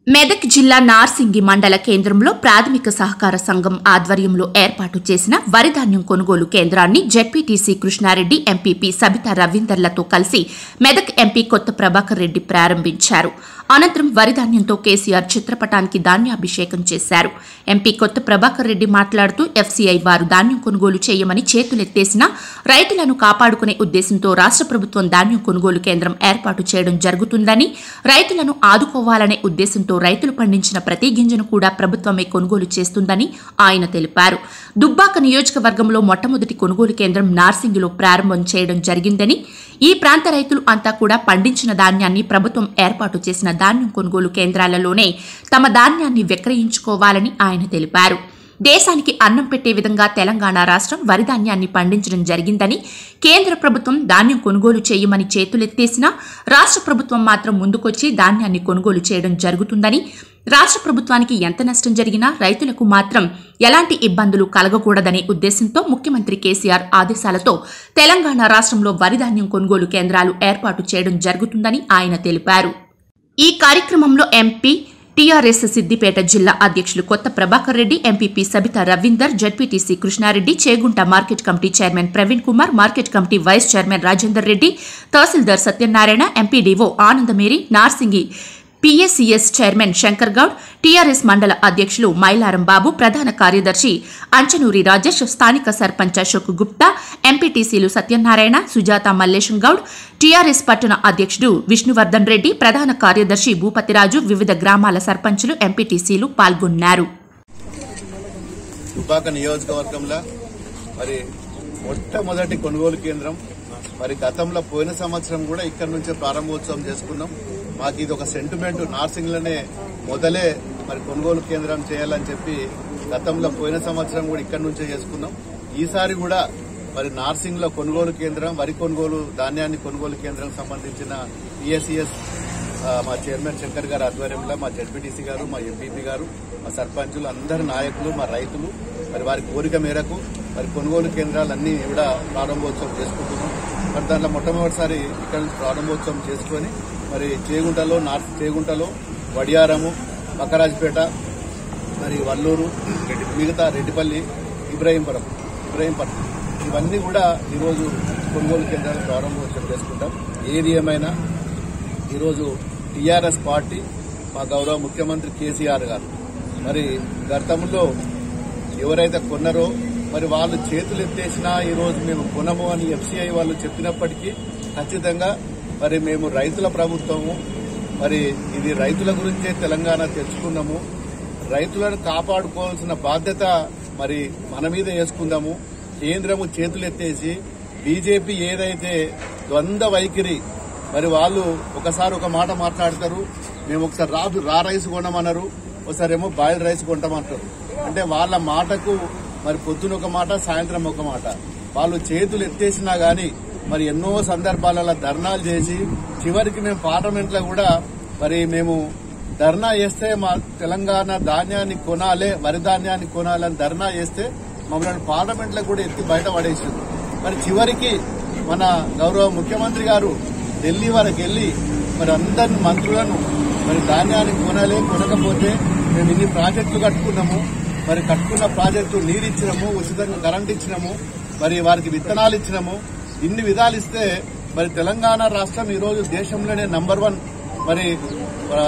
మెదక్ జిల్లా నార్సింగి మండల కేంద్రంలో ప్రాథమిక సహకార సంఘం ఆధ్వర్యంలో ఏర్పాటు చేసిన వరిధాన్యం కొనుగోలు కేంద్రాన్ని జెడ్పీటీసీ కృష్ణారెడ్డి ఎంపీపీ సబితా రవీందర్లతో కలిసి మెదక్ ఎంపీ కొత్త ప్రభాకర్ రెడ్డి ప్రారంభించారు అనంతరం వరిధాన్యంతో కేసీఆర్ చిత్రపటానికి ధాన్యాభిషేకం చేశారు ఎంపీ కొత్త ప్రభాకర్ రెడ్డి మాట్లాడుతూ ఎఫ్సీఐ వారు ధాన్యం కొనుగోలు చేయమని చేతులెత్తేసినా రైతులను కాపాడుకునే ఉద్దేశంతో రాష్ట్ర ప్రభుత్వం ధాన్యం కొనుగోలు కేంద్రం ఏర్పాటు చేయడం జరుగుతుందని రైతులను ఆదుకోవాలనే ఉద్దేశంతో రైతులు పండించిన ప్రతి గింజను కూడా ప్రభుత్వమే కొనుగోలు చేస్తుందని ఆయన తెలిపారు దుబ్బాక నియోజకవర్గంలో మొట్టమొదటి కొనుగోలు కేంద్రం నార్సింగిలో ప్రారంభం చేయడం జరిగిందని ఈ ప్రాంత రైతులు అంతా కూడా పండించిన ధాన్యాన్ని ప్రభుత్వం ఏర్పాటు చేసిన ధాన్యం కొనుగోలు కేంద్రాలలోనే తమ ధాన్యాన్ని విక్రయించుకోవాలని ఆయన తెలిపారు దేశానికి అన్నం పెట్టే విధంగా తెలంగాణ రాష్ట్రం వరి ధాన్యాన్ని పండించడం జరిగిందని కేంద్ర ప్రభుత్వం ధాన్యం కొనుగోలు చేయమని చేతులెత్తేసినా రాష్ట్ర ప్రభుత్వం మాత్రం ముందుకొచ్చి ధాన్యాన్ని కొనుగోలు చేయడం జరుగుతుందని రాష్ట్ర ప్రభుత్వానికి ఎంత నష్టం జరిగినా రైతులకు మాత్రం ఎలాంటి ఇబ్బందులు కలగకూడదనే ఉద్దేశంతో ముఖ్యమంత్రి కేసీఆర్ ఆదేశాలతో తెలంగాణ రాష్ట్రంలో వరి ధాన్యం కొనుగోలు కేంద్రాలు ఏర్పాటు చేయడం జరుగుతుందని ఆయన తెలిపారు ఈ కార్యక్రమంలో ఎంపీ టీఆర్ఎస్ సిద్దిపేట జిల్లా అధ్యక్షులు Kotha Prabhakar Reddy MPP Sabitha Ravinder ZPTC Krishna Reddy Chegunta market committee chairman Praveen Kumar market committee vice chairman Rajender Reddy tahsildar Satyanarayana MPDO Anandamary Narsingi PSCS chairman Shankar Goud TRS మండల అధ్యక్షులు మైలారం బాబు ప్రధాన కార్యదర్శి అంచనూరి రాజేష్ స్థానిక సర్పంచ్ అశోక్ గుప్తా ఎంపీటీసీలు సత్యనారాయణ సుజాత మల్లేశం గౌడ్ టీఆర్ఎస్ పట్టణ అధ్యక్షుడు విష్ణువర్ధన్ రెడ్డి ప్రధాన కార్యదర్శి భూపతిరాజు వివిధ గ్రామాల సర్పంచులు ఎంపీటీసీలు పాల్గొన్నారు దుబ్బాక నియోజకవర్గంలో మరి మొట్టమొదటి కొనుగోలు కేంద్రం మరి గతంలో పోయిన సంవత్సరం కూడా ఇక్కడ నుంచే ప్రారంభోత్సవం చేసుకున్నాం మాకు ఇది ఒక సెంటిమెంట్ నార్సింగ్లోనే మొదలే మరి కొనుగోలు కేంద్రం చేయాలని చెప్పి గతంలో పోయిన సంవత్సరం కూడా ఇక్కడ నుంచే చేసుకున్నాం ఈసారి కూడా మరి నార్సింగ్ లో కొనుగోలు కేంద్రం వరి కొనుగోలు ధాన్యాన్ని కొనుగోలు కేంద్రం సంబంధించిన పిఎస్సిఎస్ ఆ, మా చైర్మన్ శంకర్ గారి ఆధ్వర్యంలో మా జడ్పీటీసీ గారు మా ఎంపీపీ గారు మా సర్పంచులు అందరు నాయకులు మా రైతులు మరి వారి కోరిక మేరకు మరి కొనుగోలు కేంద్రాలన్నీ కూడా ప్రారంభోత్సవం చేసుకుంటున్నాం మరి దాంట్లో మొట్టమొదటిసారి ఇక్కడ నుంచి ప్రారంభోత్సవం చేసుకొని మరి చేగుంటలో నార్త్ చేగుంటలో వడియారము బక్కరాజపేట మరి వల్లూరు మిగతా రెడ్డిపల్లి ఇబ్రాహీంపురం ఇబ్రాహీంపట్నం ఇవన్నీ కూడా ఈరోజు కొనుగోలు కేంద్రాలు ప్రారంభోత్సవం చేసుకుంటాం ఏది ఏమైనా ఈరోజు టీఆర్ఎస్ పార్టీ మా గౌరవ ముఖ్యమంత్రి కేసీఆర్ గారు మరి గతంలో ఎవరైతే కొన్నారో మరి వాళ్ళు చేతులు ఎత్తేసినా ఈరోజు మేము కొనము అని ఎఫ్సీఐ వాళ్ళు చెప్పినప్పటికీ ఖచ్చితంగా మరి మేము రైతుల ప్రభుత్వము మరి ఇది రైతుల గురించే తెలంగాణ తెచ్చుకున్నాము రైతులను కాపాడుకోవాల్సిన బాధ్యత మరి మన మీద వేసుకుందాము కేంద్రము చేతులెత్తేసి బీజేపీ ఏదైతే ద్వంద్వ వైఖరి మరి వాళ్ళు ఒకసారి ఒక మాట మాట్లాడతారు మేము ఒకసారి రా రా రైస్ కొనమన్నారు ఒకసారి ఏమో బాయిల్ రైస్ కొంటామంటారు అంటే వాళ్ళ మాటకు మరి పొద్దున ఒక మాట సాయంత్రం ఒక మాట వాళ్ళు చేతులు ఎత్తేసినా గాని మరి ఎన్నో సందర్భాలలో ధర్నాలు చేసి చివరికి మేము పార్లమెంట్ లో కూడా మరి మేము ధర్నా చేస్తే మా తెలంగాణ ధాన్యాన్ని కొనాలి వరి ధాన్యాన్ని కొనాలని ధర్నా చేస్తే మమ్మల్ని పార్లమెంట్ లో కూడా ఎత్తి బయట పడేసింది మరి చివరికి మన గౌరవ ముఖ్యమంత్రి గారు ఢిల్లీ వరకు వెళ్లి మరి అందరి మంత్రులను మరి ధాన్యాన్ని కొనాలి కొనకపోతే మేము ఇన్ని ప్రాజెక్టులు కట్టుకున్నాము మరి కట్టుకున్న ప్రాజెక్టు నీరు ఇచ్చినాము ఉచితంగా కరెంట్ ఇచ్చినాము మరి వారికి విత్తనాలు ఇచ్చినాము ఇన్ని విధాలు ఇస్తే మరి తెలంగాణ రాష్ట్రం ఈ రోజు దేశంలోనే నంబర్ వన్ మరి ఆ,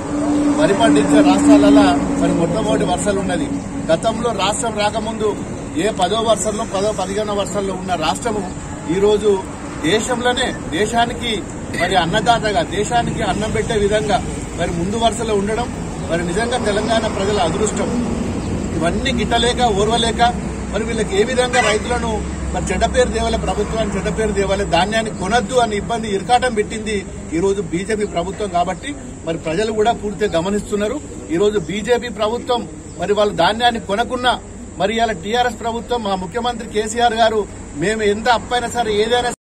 వరి పండించే రాష్ట్రాలలో మరి మొట్టమొదటి వర్షాలు ఉన్నది గతంలో రాష్ట్రం రాకముందు ఏ పదో వర్షంలో పదో పదిహేనో వర్షంలో ఉన్న రాష్ట్రము ఈ రోజు దేశంలోనే దేశానికి మరి అన్నదాతగా దేశానికి అన్నం పెట్టే విధంగా మరి ముందు వరుసలో ఉండడం మరి నిజంగా తెలంగాణ ప్రజల అదృష్టం ఇవన్నీ గిట్టలేక ఓర్వలేక మరి వీళ్ళకి ఏ విధంగా రైతులను మరి చెడ్డ పేరు దేవాలి ప్రభుత్వాన్ని చెడ్డ పేరు దేవాలి ధాన్యాన్ని కొనొద్దు అని ఇబ్బంది ఇరకాటం పెట్టింది ఈ రోజు బీజేపీ ప్రభుత్వం కాబట్టి మరి ప్రజలు కూడా పూర్తిగా గమనిస్తున్నారు ఈ రోజు బీజేపీ ప్రభుత్వం మరి వాళ్ళు ధాన్యాన్ని కొనకున్నా మరి ఇలా టీఆర్ఎస్ ప్రభుత్వం మా ముఖ్యమంత్రి కేసీఆర్ గారు మేము ఎంత అప్పైనా సరే ఏదైనా